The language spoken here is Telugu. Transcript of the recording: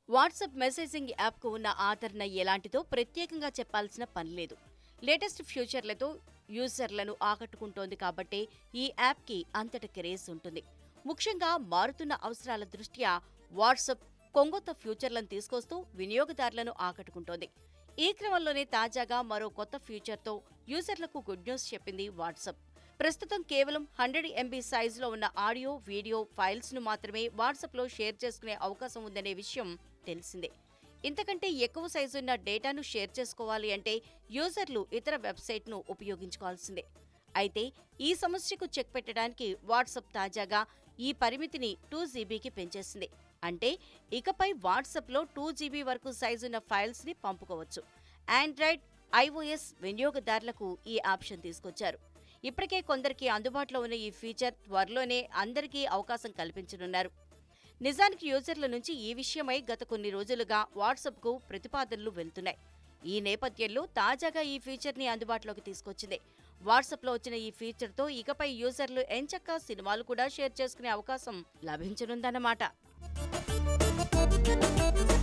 వాట్సాప్ మెసేజింగ్ యాప్కు ఉన్న ఆదరణ ఎలాంటిదో ప్రత్యేకంగా చెప్పాల్సిన పని లేదు లేటెస్ట్ ఫ్యూచర్లతో యూజర్లను ఆకట్టుకుంటోంది కాబట్టి ఈ యాప్కి అంతట క్రేజ్ ఉంటుంది ముఖ్యంగా మారుతున్న అవసరాల దృష్ట్యా వాట్సాప్ కొంగొత్త ఫ్యూచర్లను తీసుకొస్తూ వినియోగదారులను ఆకట్టుకుంటోంది ఈ క్రమంలోనే తాజాగా మరో కొత్త ఫ్యూచర్తో యూజర్లకు గుడ్ న్యూస్ చెప్పింది వాట్సాప్ ప్రస్తుతం కేవలం హండ్రెడ్ ఎంబీ సైజులో ఉన్న ఆడియో వీడియో ఫైల్స్ ను మాత్రమే వాట్సాప్లో షేర్ చేసుకునే అవకాశం ఉందనే విషయం తెలిసిందే ఇంతకంటే ఎక్కువ సైజు ఉన్న డేటాను షేర్ చేసుకోవాలి అంటే యూజర్లు ఇతర వెబ్సైట్ను ఉపయోగించుకోవాల్సిందే అయితే ఈ సమస్యకు చెక్ పెట్టడానికి వాట్సాప్ తాజాగా ఈ పరిమితిని టూ జీబీకి పెంచేసింది అంటే ఇకపై వాట్సాప్లో టూ జీబీ వరకు సైజున్న ఫైల్స్ని పంపుకోవచ్చు ఆండ్రాయిడ్ ఐఓఎస్ వినియోగదారులకు ఈ ఆప్షన్ తీసుకొచ్చారు ఇప్పటికే కొందరికి అందుబాటులో ఉన్న ఈ ఫీచర్ త్వరలోనే అందరికీ అవకాశం కల్పించనున్నారు నిజానికి యూజర్ల నుంచి ఈ విషయమై గత కొన్ని రోజులుగా వాట్సాప్కు ప్రతిపాదనలు వెళ్తున్నాయి ఈ నేపథ్యంలో తాజాగా ఈ ఫీచర్ని అందుబాటులోకి తీసుకొచ్చింది వాట్సాప్లో వచ్చిన ఈ ఫీచర్తో ఇకపై యూజర్లు ఎంచక్కా సినిమాలు కూడా షేర్ చేసుకునే అవకాశం లభించనుందన్నమాట